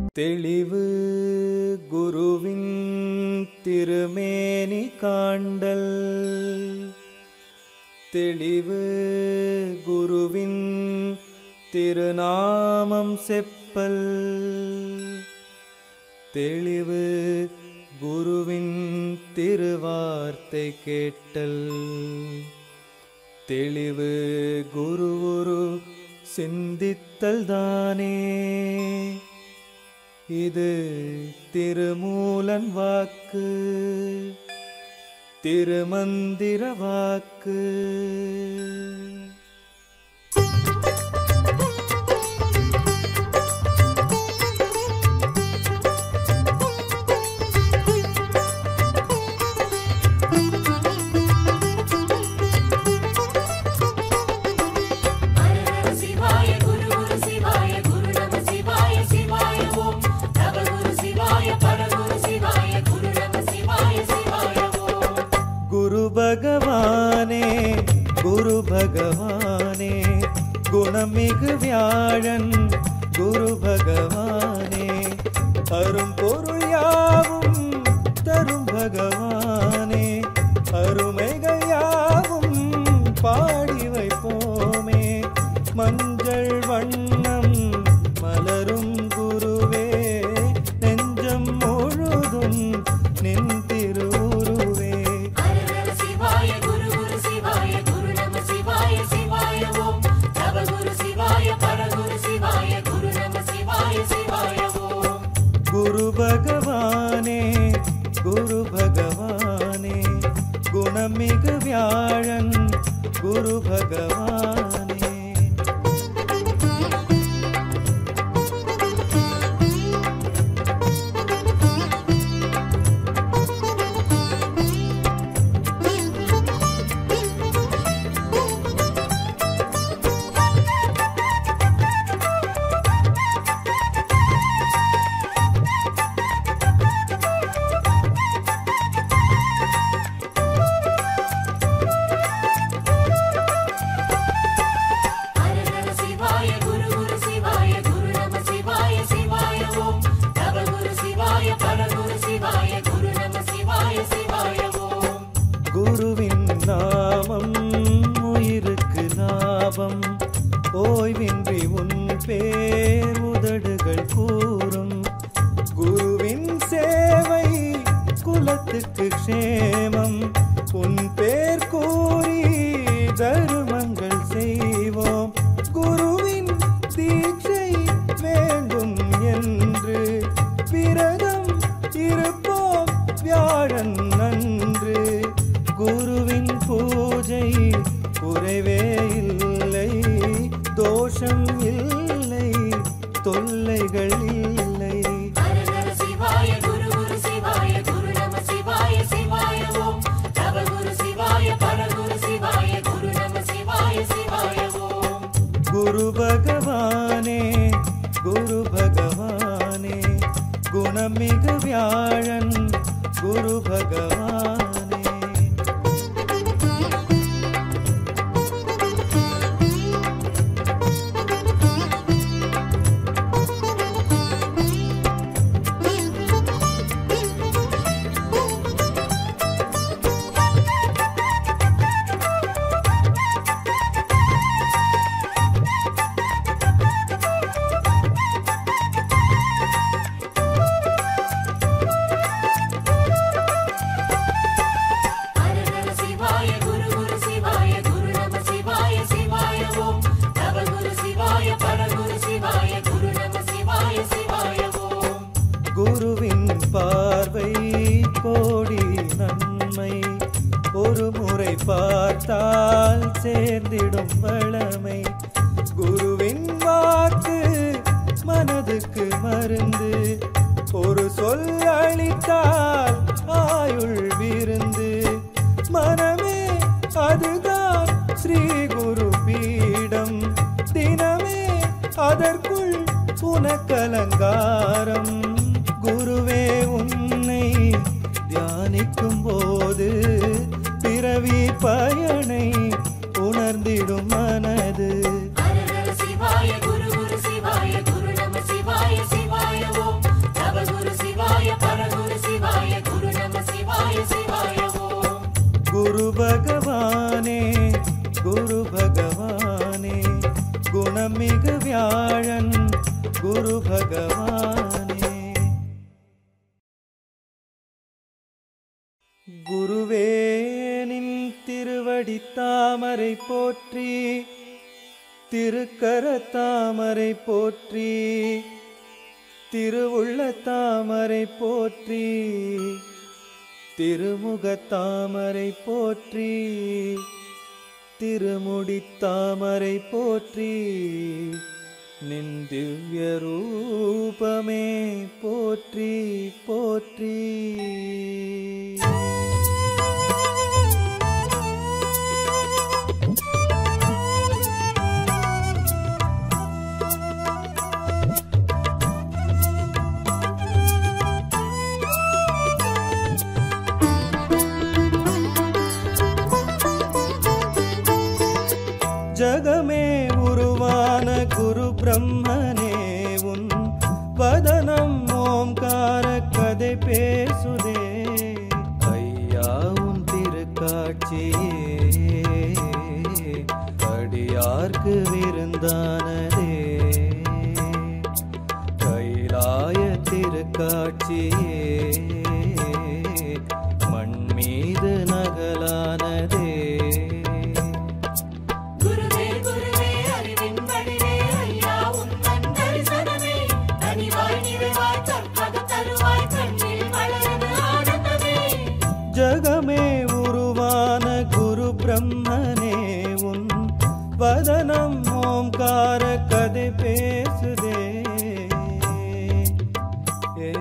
தெளிவு குருவின் திருமேனி காண்டல் தெளிவு குருவின் திருநாமம் செப்பல் தெளிவு குருவின் திருவார்த்தை கேட்டல் தெளிவு குரு குரு சிந்தித்தல் தானே இது திருமூலன் வாக்கு திருமந்திர வாக்கு ஹர சிவாய குரு குரு சிவாய குரு நம சிவாய சிவாய ஓம் நவ குரு சிவாய பரகுரு சிவாய குரு நம சிவாய சிவாய ஓம் குரு பகவானே குரு பகவானே குணமிகு வியாழன் குரு பகவானே அரும் பொருள் யாவும் தரும் பகவானே அருமைகள் யாவும் பாடி வைப்போமே மஞ்சள் வண்ணம் மலரும் குருவே நெஞ்சம் முழுதும் நின் திருவுருவே ஹர சிவாய குரு குரு சிவாய குரு நம சிவாய சிவாய ஓம் நவ குரு சிவாய பரகுரு சிவாய குரு நம சிவாய சிவாய ஓம் குரு பகவானே குரு பகவானே குணமிகு வியாழன் குரு பகவானே ஹர சிவாய குரு குரு சிவாய குரு நம சிவாய சிவாய ஓம் நவ குரு சிவாய பரகுரு சிவாய குரு நம சிவாய சிவாய ஓம் குருவின் நாமம் உயிருக்கு லாபம் ஓய்வின்றி உன் பேர் உதடுகள் கூறும் குருவின் சேவை குலத்துக்கு க்ஷேமம் உன் பேர் கூறி தருமங்கள் செய்வோம் குருவின் தீட்சை வேண்டும் என்று விரதம் இருப்போம் வியாழன் நன்று குருவின் பூஜை குறைவே இல்லை தோஷம் இல்லை தொல்லைகள் இல்லை ஹர சிவாய குரு குரு சிவாய குரு நம சிவாய சிவாய ஓம் நவ குரு சிவாய பரகுரு சிவாய குரு நம சிவாய சிவாய ஓம் குரு பகவானே குரு பகவானே குணமிகு வியாழன் குரு பகவானே ஹர சிவாய குரு குரு சிவாய குரு நம சிவாய சிவாய ஓம் நவ குரு சிவாய பரகுரு சிவாய குரு நம சிவாய சிவாய ஓம் குருவின் பார்வை கோடி நன்மை ஒரு முறை பார்த்தால் சேர்ந்திடும் வளமை குருவின் வாக்கு மனதுக்கு மருந்து ஒரு சொல் அளித்தால் ஆயுள் விருந்து மனமே அதுதான் ஸ்ரீ குரு பீடம் தினமே அதற்குள் உனக்கலங்காரம் குருவே உன்னை தியானிக்கும் போது பிறவி பயனை உணர்ந்திடும் மனது ஹர சிவாய குரு குரு சிவாய குரு நம சிவாய சிவாய ஓம் வியாழன் குரு பகவானே குருவேனின் திருவடி தாமரை போற்றி திருக்கர தாமரை போற்றி திருவுள்ள தாமரை போற்றி திருமுக தாமரை போற்றி திருமுடி தாமரை போற்றி நின் திவ்ய ரூபமே போற்றி போற்றி ஜகமே உருவான குரு பிரம்மனே உன் வதனம் ஓம்கார கதை பேசுதே ஐயா உன் திருக்காட்சியே அடியார்க்கு விருந்தானதே கைலாய திருக்காட்சியே மண் மீது நகலானதே குருவே குருவே அறிவின் வடிவே ஐயா உந்தன் தரிசனமே தனிவாய் நிறைவாய் கற்பக தருவாய் கண்ணில் வளருது ஆனந்தமே ஜகமே உருவான குரு பிரம்மனே உன் வதனம் ஓம்கார கதை பேசுதே ஏ.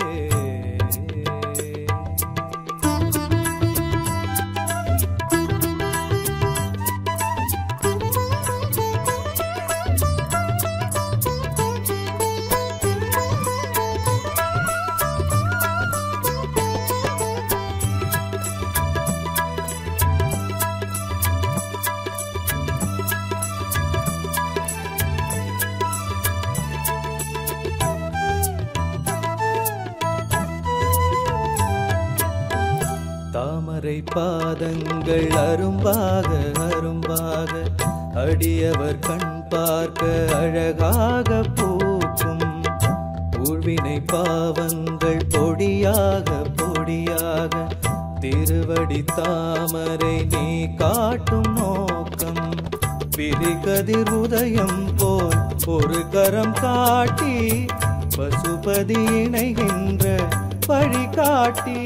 தாமரை பாதங்கள் அரும்பாக அரும்பாக அடியவர் கண் பார்க்க அழகாக பூக்கும் ஊழ்வினை பாவங்கள் பொடியாக பொடியாக திருவடி தாமரை நீ காட்டும் நோக்கம் பிரிகதிர் உதயம் போல் ஒரு கரம் காட்டி பசுபதி இணைகின்ற வழி காட்டி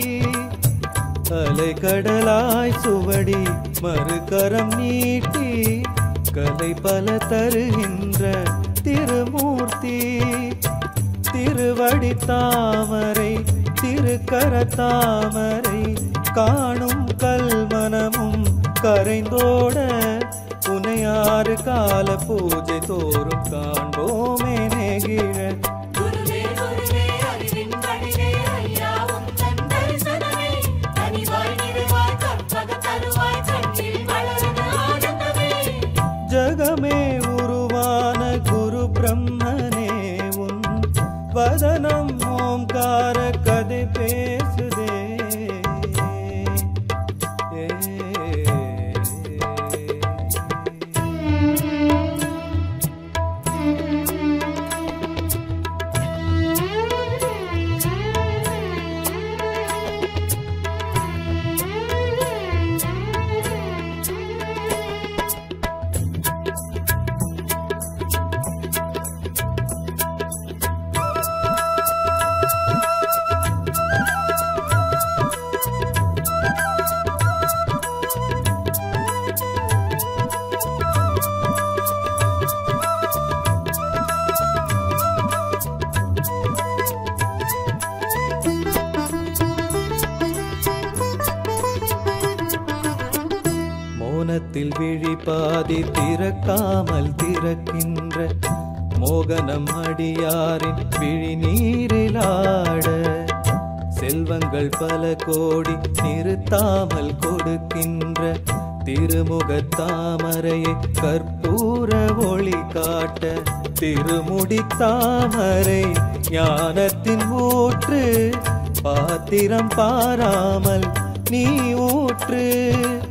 அலைக்கடலாய் சுவடி மறுகரம் நீட்டி கலை பல தருகின்ற திருமூர்த்தி திருவடி தாமரை திருக்கர தாமரை காணும் கல்மனமும் கரைந்தோட புனையாறு கால பூஜை தோறும் காண்போமே நெகிழ குருவே குருவே அறிவின் வடிவே ஐயா உந்தன் தரிசனமே தனிவாய் நிறைவாய் கற்பக தருவாய் கண்ணில் வளருது ஆனந்தமே ஜகமே உருவான குரு பிரம்மனே உன் வதனம் ஓம்கார கதை பேசுதே ஏ. மோனத்தில் விழி பாதி திறக்காமல் திறக்கின்ற மோகனம் அடியாரின் விழி நீரிலாட செல்வங்கள் பல கோடி நிறுத்தாமல் கொடுக்கின்ற திருமுகத் தாமரையை கற்பூர ஒளி காட்ட திருமுடி தாமரை ஞானத்தின் ஊற்று பாத்திரம் பாராமல் நீ ஊற்று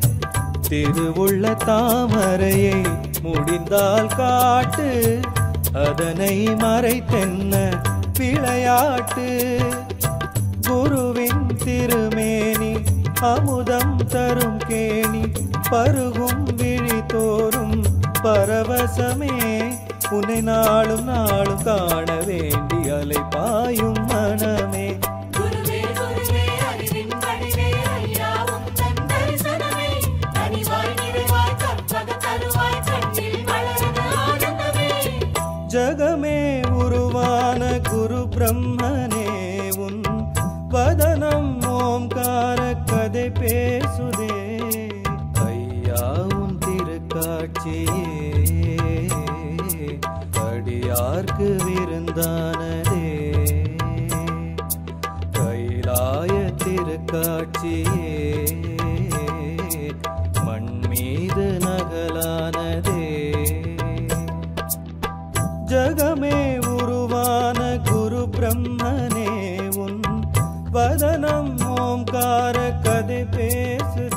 திருவுள்ள தாமரையை முடிந்தால் காட்டு அதனை மறைத்தென்ன விளையாட்டு குருவின் திருமேனி அமுதம் தரும் கேணி பருகும் விழி தோறும் பரவசமே உன்னை நாளும் நாளும் காண வேண்டி அலை பாயும் மனமே குருவே குருவே அறிவின் வடிவே ஐயா உந்தன் தரிசனமே கனிவாய் நிறைவாய் கற்பக தருவாய் கண்ணில் வளர்ந்த ஆனந்தமே ஜகமே உருவான குரு பிரம்மனே உன் வதனம் ஓம்கார கதை பேசுதே ஐயா உன் திருக்காட்சியே அடியார்க்கு விருந்தானதே கைலாய திருக்காட்சியே மண் மீது நகலானதே ஜகமே உருவான குரு பிரம்மனே உன் வதனம் ஓம்கார கதை பேசுதே